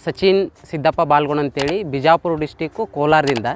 ಸಚಿನ್ ಸಿದ್ದಪ್ಪ ಬಾಲ್ಗುಣ ಅಂತೇಳಿ ಬಿಜಾಪುರ ಡಿಸ್ಟಿಕ್ಕು ಕೋಲಾರದಿಂದ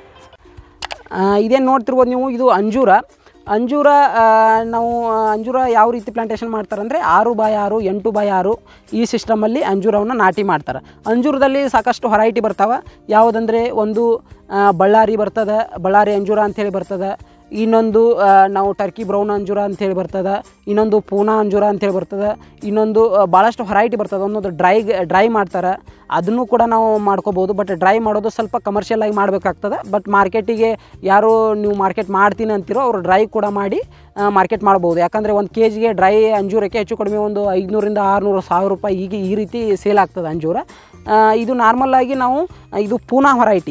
ಇದೇನು ನೋಡ್ತಿರ್ಬೋದು ನೀವು ಇದು ಅಂಜೂರ ಅಂಜೂರ ಆ, ನಾವು ಆ, ಅಂಜೂರ ಯಾವ ರೀತಿ ಪ್ಲಾಂಟೇಷನ್ ಮಾಡ್ತಾರೆ ಅಂದರೆ ಆರು ಬಾಯ್ ಆರು ಎಂಟು ಬಾಯ್ ಆರು ಈ ಸಿಸ್ಟಮಲ್ಲಿ ಅಂಜೂರವನ್ನು ನಾಟಿ ಮಾಡ್ತಾರೆ ಅಂಜೂರದಲ್ಲಿ ಸಾಕಷ್ಟು ಹೊರೈಟಿ ಬರ್ತಾವೆ ಯಾವುದಂದರೆ ಒಂದು ಆ, ಬಳ್ಳಾರಿ ಬರ್ತದೆ ಬಳ್ಳಾರಿ ಅಂಜೂರ ಅಂಥೇಳಿ ಬರ್ತದೆ ಇನ್ನೊಂದು ಆ, ನಾವು ಟರ್ಕಿ ಬ್ರೌನ್ ಅಂಜೂರ ಅಂಥೇಳಿ ಬರ್ತದೆ ಇನ್ನೊಂದು ಪೂನಾ ಅಂಜೂರ ಅಂಥೇಳಿ ಬರ್ತದೆ ಇನ್ನೊಂದು ಆ, ಭಾಳಷ್ಟು ಹೊರೈಟಿ ಬರ್ತದೆ ಒಂದೊಂದು ಡ್ರೈ ಡ್ರೈ ಮಾಡ್ತಾರೆ ಅದನ್ನು ಕೂಡ ನಾವು ಮಾಡ್ಕೋಬೋದು ಬಟ್ ಡ್ರೈ ಮಾಡೋದು ಸ್ವಲ್ಪ ಕಮರ್ಷಿಯಲ್ ಆಗಿ ಮಾಡಬೇಕಾಗ್ತದೆ ಬಟ್ ಮಾರ್ಕೆಟಿಗೆ ಯಾರು ನೀವು ಮಾರ್ಕೆಟ್ ಮಾಡ್ತೀನಿ ಅಂತೀರೋ ಅವರು ಡ್ರೈ ಕೂಡ ಮಾಡಿ ಮಾರ್ಕೆಟ್ ಮಾಡ್ಬೋದು ಯಾಕಂದರೆ ಒಂದು ಕೆ ಜಿಗೆ ಡ್ರೈ ಅಂಜೂರಕ್ಕೆ ಹೆಚ್ಚು ಕಡಿಮೆ ಒಂದು ಐದುನೂರಿಂದ ಆರುನೂರು ಸಾವಿರ ರೂಪಾಯಿ ಈಗ ಈ ರೀತಿ ಸೇಲ್ ಆಗ್ತದೆ ಅಂಜೂರ ಆ, ಇದು ನಾರ್ಮಲ್ಲಾಗಿ ನಾವು ಇದು ಪೂನಾ ಹೊರೈಟಿ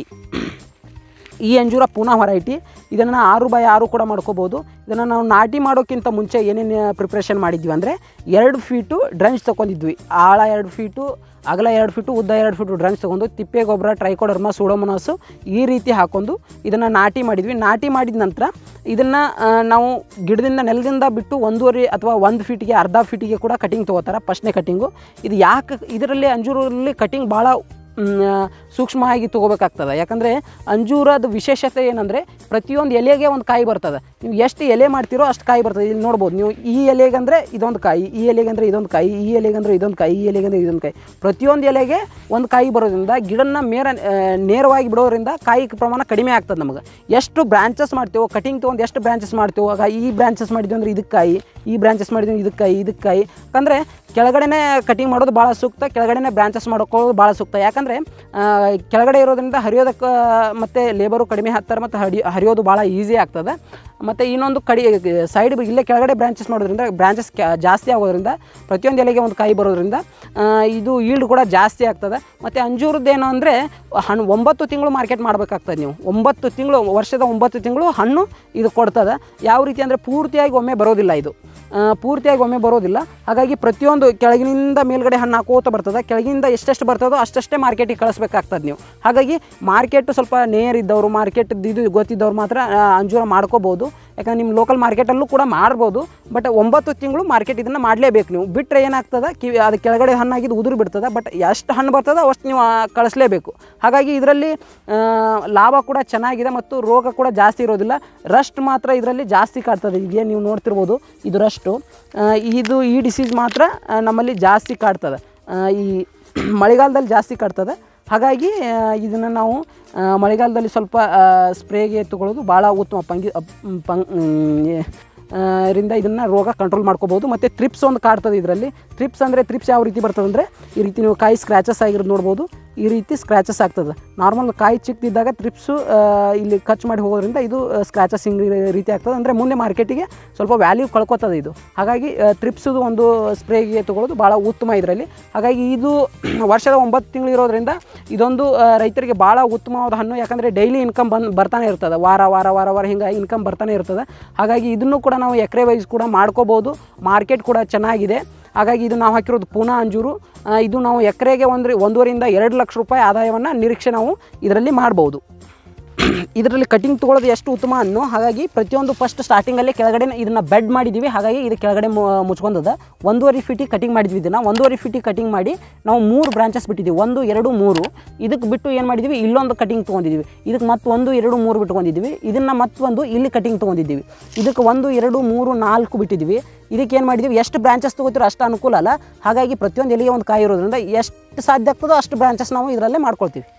ಈ ಅಂಜೂರ ಪೂನಾ ಹೊರೈಟಿ ಇದನ್ನು ಆರು ಬೈ ಆರು ಕೂಡ ಮಾಡ್ಕೋಬೋದು ಇದನ್ನು ನಾವು ನಾಟಿ ಮಾಡೋಕ್ಕಿಂತ ಮುಂಚೆ ಏನೇನು ಪ್ರಿಪ್ರೇಷನ್ ಮಾಡಿದ್ವಿ ಅಂದರೆ ಎರಡು ಫೀಟು ಡ್ರಂಚ್ ತೊಗೊಂಡಿದ್ವಿ ಆಳ ಎರಡು ಫೀಟು ಅಗಲ ಎರಡು ಫೀಟು ಉದ್ದ ಎರಡು ಫೀಟು ಡ್ರಂಚ್ ತೊಗೊಂಡು ತಿಪ್ಪೆ ಗೊಬ್ಬರ ಟ್ರೈಕೋಡರ್ಮ ಸೂಡೋಮೊನಾಸು ಈ ರೀತಿ ಹಾಕ್ಕೊಂಡು ಇದನ್ನು ನಾಟಿ ಮಾಡಿದ್ವಿ ನಾಟಿ ಮಾಡಿದ ನಂತರ ಇದನ್ನು ನಾವು ಗಿಡದಿಂದ ನೆಲದಿಂದ ಬಿಟ್ಟು ಒಂದೂವರೆ ಅಥವಾ ಒಂದು ಫೀಟಿಗೆ ಅರ್ಧ ಫೀಟಿಗೆ ಕೂಡ ಕಟಿಂಗ್ ತೊಗೋತಾರೆ ಫಸ್ಟ್ನೇ ಕಟಿಂಗು ಇದು ಯಾಕೆ ಇದರಲ್ಲಿ ಅಂಜೂರಲ್ಲಿ ಕಟಿಂಗ್ ಭಾಳ ಮ್, ಸೂಕ್ಷ್ಮವಾಗಿ ತೊಗೋಬೇಕಾಗ್ತದೆ ಯಾಕಂದರೆ ಅಂಜೂರದ ವಿಶೇಷತೆ ಏನಂದರೆ ಪ್ರತಿಯೊಂದು ಎಲೆಗೆ ಒಂದು ಕಾಯಿ ಬರ್ತದೆ ನೀವು ಎಷ್ಟು ಎಲೆ ಮಾಡ್ತೀರೋ ಅಷ್ಟು ಕಾಯಿ ಬರ್ತದೆ ಇಲ್ಲಿ ನೋಡ್ಬೋದು ನೀವು ಈ ಎಲೆಗಂದರೆ ಇದೊಂದು ಕಾಯಿ ಈ ಎಲೆಗಂದರೆ ಇದೊಂದು ಕಾಯಿ ಈ ಎಲೆಗಂದರೆ ಇದೊಂದು ಕಾಯಿ ಈ ಎಲೆಗಂದರೆ ಇದೊಂದು ಕಾಯಿ ಪ್ರತಿಯೊಂದು ಎಲೆಗೆ ಒಂದು ಕಾಯಿ ಬರೋದ್ರಿಂದ ಗಿಡನ ಮೇರ ಆ, ನೇರವಾಗಿ ಬಿಡೋದ್ರಿಂದ ಕಾಯಿ ಪ್ರಮಾಣ ಕಡಿಮೆ ಆಗ್ತದೆ ನಮಗೆ ಎಷ್ಟು ಬ್ರಾಂಚಸ್ ಮಾಡ್ತೇವೋ ಕಟಿಂಗ್ ತೊಗೊಂಡು ಎಷ್ಟು ಬ್ರಾಂಚಸ್ ಮಾಡ್ತೇವೋ ಆಗ ಈ ಬ್ರಾಂಚಸ್ ಮಾಡಿದ್ವಿ ಅಂದರೆ ಇದಕ್ಕೆ ಕಾಯಿ ಈ ಬ್ರಾಂಚಸ್ ಮಾಡಿದ್ವಿ ಇದಕ್ಕೆ ಕಾಯಿ ಇದಕ್ಕೆ ಕಾಯಿ ಯಾಕಂದರೆ ಕೆಳಗಡೆನೇ ಕಟಿಂಗ್ ಮಾಡೋದು ಭಾಳ ಸೂಕ್ತ ಕೆಳಗಡೆನೇ ಬ್ರಾಂಚಸ್ ಮಾಡ್ಕೊಳ್ಳೋದು ಭಾಳ ಸೂಕ್ತ ಯಾಕಂದರೆ ಕೆಳಗಡೆ ಇರೋದ್ರಿಂದ ಹರಿಯೋದಕ್ಕೆ ಮತ್ತು ಲೇಬರು ಕಡಿಮೆ ಹಾಕ್ತಾರೆ ಮತ್ತು ಹಡಿ ಹರಿಯೋದು ಭಾಳ ಈಸಿ ಆಗ್ತದೆ ಮತ್ತು ಇನ್ನೊಂದು ಕಡಿ ಸೈಡ್ ಇಲ್ಲೇ ಕೆಳಗಡೆ ಬ್ರಾಂಚಸ್ ಮಾಡೋದ್ರಿಂದ ಬ್ರಾಂಚಸ್ ಜಾಸ್ತಿ ಆಗೋದ್ರಿಂದ ಪ್ರತಿಯೊಂದು ಎಲೆಗೆ ಒಂದು ಕಾಯಿ ಬರೋದ್ರಿಂದ ಆ, ಇದು ಈಲ್ಡ್ ಕೂಡ ಜಾಸ್ತಿ ಆಗ್ತದೆ ಮತ್ತು ಅಂಜೂರದ್ದೇನು ಅಂದರೆ ಹಣ್ಣು ಒಂಬತ್ತು ತಿಂಗಳು ಮಾರ್ಕೆಟ್ ಮಾಡಬೇಕಾಗ್ತದೆ ನೀವು ಒಂಬತ್ತು ತಿಂಗಳು ವರ್ಷದ ಒಂಬತ್ತು ತಿಂಗಳು ಹಣ್ಣು ಇದು ಕೊಡ್ತದೆ ಯಾವ ರೀತಿ ಅಂದರೆ ಪೂರ್ತಿಯಾಗಿ ಒಮ್ಮೆ ಬರೋದಿಲ್ಲ ಇದು ಆ, ಪೂರ್ತಿಯಾಗಿ ಒಮ್ಮೆ ಬರೋದಿಲ್ಲ ಹಾಗಾಗಿ ಪ್ರತಿಯೊಂದು ಕೆಳಗಿನಿಂದ ಮೇಲ್ಗಡೆ ಹಣ್ಣು ಹಾಕೋತ ಬರ್ತದೆ ಕೆಳಗಿನಿಂದ ಎಷ್ಟೆಷ್ಟು ಬರ್ತದೋ ಅಷ್ಟಷ್ಟೇ ಮಾರ್ಕೆಟಿಗೆ ಕಳಿಸ್ಬೇಕಾಗ್ತದೆ ನೀವು ಹಾಗಾಗಿ ಮಾರ್ಕೆಟ್ ಸ್ವಲ್ಪ ನೇರ್ ಇದ್ದವರು ಮಾರ್ಕೆಟ್ ಇದು ಗೊತ್ತಿದ್ದವ್ರು ಮಾತ್ರ ಆ, ಅಂಜೂರ ಮಾಡ್ಕೋಬೋದು ಯಾಕಂದ್ರೆ ನಿಮ್ಮ ಲೋಕಲ್ ಮಾರ್ಕೆಟಲ್ಲೂ ಕೂಡ ಮಾಡ್ಬೋದು ಬಟ್ ಒಂಬತ್ತು ತಿಂಗಳು ಮಾರ್ಕೆಟ್ ಇದನ್ನು ಮಾಡಲೇಬೇಕು ನೀವು ಬಿಟ್ಟರೆ ಏನಾಗ್ತದೆ ಕಿವಿ ಅದು ಕೆಳಗಡೆ ಹಣ್ಣಾಗಿದ್ದು ಉದುರು ಬಿಡ್ತದೆ ಬಟ್ ಎಷ್ಟು ಹಣ್ಣು ಬರ್ತದೆ ಅಷ್ಟು ನೀವು ಆ, ಕಳಿಸ್ಲೇಬೇಕು ಹಾಗಾಗಿ ಇದರಲ್ಲಿ ಆ, ಲಾಭ ಕೂಡ ಚೆನ್ನಾಗಿದೆ ಮತ್ತು ರೋಗ ಕೂಡ ಜಾಸ್ತಿ ಇರೋದಿಲ್ಲ ರಸ್ಟ್ ಮಾತ್ರ ಇದರಲ್ಲಿ ಜಾಸ್ತಿ ಕಾಡ್ತದೆ ಈಗ ನೀವು ನೋಡ್ತಿರ್ಬೋದು ಇದು ರಸ್ಟು ಇದು ಈ ಡಿಸೀಸ್ ಮಾತ್ರ ಆ, ನಮ್ಮಲ್ಲಿ ಜಾಸ್ತಿ ಕಾಡ್ತದೆ ಆ, ಈ ಮಳೆಗಾಲದಲ್ಲಿ ಜಾಸ್ತಿ ಕಾಡ್ತದೆ ಹಾಗಾಗಿ ಇದನ್ನು ನಾವು ಆ, ಮಳೆಗಾಲದಲ್ಲಿ ಸ್ವಲ್ಪ ಸ್ಪ್ರೇಗೆ ತಗೊಳ್ಳೋದು ಭಾಳ ಉತ್ತಮ ಪಂಗಿ ಅಪ್- ಪಂಗ್ ಆ, ರಿಂದ ಇದನ್ನು ರೋಗ ಕಂಟ್ರೋಲ್ ಮಾಡ್ಕೋಬೋದು ಮತ್ತು ತ್ರಿಪ್ಸ್ ಒಂದು ಕಾಡ್ತದೆ ಇದರಲ್ಲಿ ತ್ರಿಪ್ಸ್ ಅಂದರೆ ತ್ರಿಪ್ಸ್ ಯಾವ ರೀತಿ ಬರ್ತದೆ ಅಂದರೆ ಈ ರೀತಿ ನೀವು ಕಾಯಿ ಸ್ಕ್ರ್ಯಾಚಸ್ ಆಗಿರೋದು ನೋಡ್ಬೋದು ಈ ರೀತಿ ಸ್ಕ್ರ್ಯಾಚಸ್ ಆಗ್ತದೆ ನಾರ್ಮಲ್ ಕಾಯಿ ಚಿಕ್ಕದಿದ್ದಾಗ ತ್ರಿಪ್ಸು ಇಲ್ಲಿ ಕಚ್ ಮಾಡಿ ಹೋಗೋದ್ರಿಂದ ಇದು ಸ್ಕ್ರ್ಯಾಚಸ್ ಹಿಂಗೆ ರೀತಿ ಆಗ್ತದೆ ಅಂದರೆ ಮುಂದೆ ಮಾರ್ಕೆಟಿಗೆ ಸ್ವಲ್ಪ ವ್ಯಾಲ್ಯೂ ಕಳ್ಕೊತದೆ ಇದು ಹಾಗಾಗಿ ತ್ರಿಪ್ಸದು ಒಂದು ಸ್ಪ್ರೇಗೆ ತೊಗೊಳ್ಳೋದು ಭಾಳ ಉತ್ತಮ ಇದರಲ್ಲಿ ಹಾಗಾಗಿ ಇದು ವರ್ಷದ ಒಂಬತ್ತು ತಿಂಗಳು ಇರೋದ್ರಿಂದ ಇದೊಂದು ಆ, ರೈತರಿಗೆ ಭಾಳ ಉತ್ತಮವಾದ ಹಣ್ಣು ಯಾಕಂದರೆ ಡೈಲಿ ಇನ್ಕಮ್ ಬಂದು ಬರ್ತಾನೆ ಇರ್ತದೆ ವಾರ ವಾರ ವಾರ ವಾರ ಹಿಂಗೆ ಇನ್ಕಮ್ ಬರ್ತಾನೆ ಇರ್ತದೆ ಹಾಗಾಗಿ ಇದನ್ನು ಕೂಡ ನಾವು ಎಕರೆ ವೈಸ್ ಕೂಡ ಮಾಡ್ಕೋಬೋದು ಮಾರ್ಕೆಟ್ ಕೂಡ ಚೆನ್ನಾಗಿದೆ ಹಾಗಾಗಿ ಇದು ನಾವು ಹಾಕಿರೋದು ಪೂನಾ ಅಂಜೂರು ಆ, ಇದು ನಾವು ಎಕರೆಗೆ ಒಂದು ಒಂದೂವರೆಯಿಂದ ಎರಡು ಲಕ್ಷ ರೂಪಾಯಿ ಆದಾಯವನ್ನು ನಿರೀಕ್ಷೆ ನಾವು ಇದರಲ್ಲಿ ಮಾಡ್ಬೋದು ಇದರಲ್ಲಿ ಕಟಿಂಗ್ ತೊಗೊಳ್ಳೋದು ಎಷ್ಟು ಉತ್ತಮ ಅನ್ನೋ ಹಾಗಾಗಿ ಪ್ರತಿಯೊಂದು ಫಸ್ಟ್ ಸ್ಟಾರ್ಟಿಂಗಲ್ಲೇ ಕೆಳಗಡೆ ಇದನ್ನು ಬೆಡ್ ಮಾಡಿದ್ದೀವಿ ಹಾಗಾಗಿ ಇದು ಕೆಳಗಡೆ ಮು- ಮುಚ್ಕೊಂಡದ ಒಂದೂವರೆ ಫೀಟಿಗೆ ಕಟಿಂಗ್ ಮಾಡಿದ್ವಿ ಇದನ್ನು ಒಂದೂವರೆ ಫೀಟಿಗೆ ಕಟಿಂಗ್ ಮಾಡಿ ನಾವು ಮೂರು ಬ್ರಾಂಚಸ್ ಬಿಟ್ಟಿದ್ದೀವಿ ಒಂದು ಎರಡು ಮೂರು ಇದಕ್ಕೆ ಬಿಟ್ಟು ಏನು ಮಾಡಿದ್ವಿ ಇಲ್ಲೊಂದು ಕಟಿಂಗ್ ತೊಗೊಂಡಿದ್ದೀವಿ ಇದಕ್ಕೆ ಮತ್ತೆ ಒಂದು ಎರಡು ಮೂರು ಬಿಟ್ಕೊಂಡಿದ್ದೀವಿ ಇದನ್ನು ಮತ್ತೊಂದು ಇಲ್ಲಿ ಕಟಿಂಗ್ ತೊಗೊಂಡಿದ್ದೀವಿ ಇದಕ್ಕೆ ಒಂದು ಎರಡು ಮೂರು ನಾಲ್ಕು ಬಿಟ್ಟಿದ್ದೀವಿ ಇದಕ್ಕೆ ಏನು ಮಾಡಿದ್ದೀವಿ ಎಷ್ಟು ಬ್ರಾಂಚಸ್ ತೊಗೋತೀರೋ ಅಷ್ಟು ಅನುಕೂಲ ಅಲ್ಲ ಹಾಗಾಗಿ ಪ್ರತಿಯೊಂದು ಎಲೆಗೆ ಒಂದು ಕಾಯಿ ಇರೋದ್ರಿಂದ ಎಷ್ಟು ಸಾಧ್ಯ ಆಗ್ತದೋ ಅಷ್ಟು ಬ್ರಾಂಚಸ್ ನಾವು ಇದರಲ್ಲೇ ಮಾಡ್ಕೊಳ್ತೀವಿ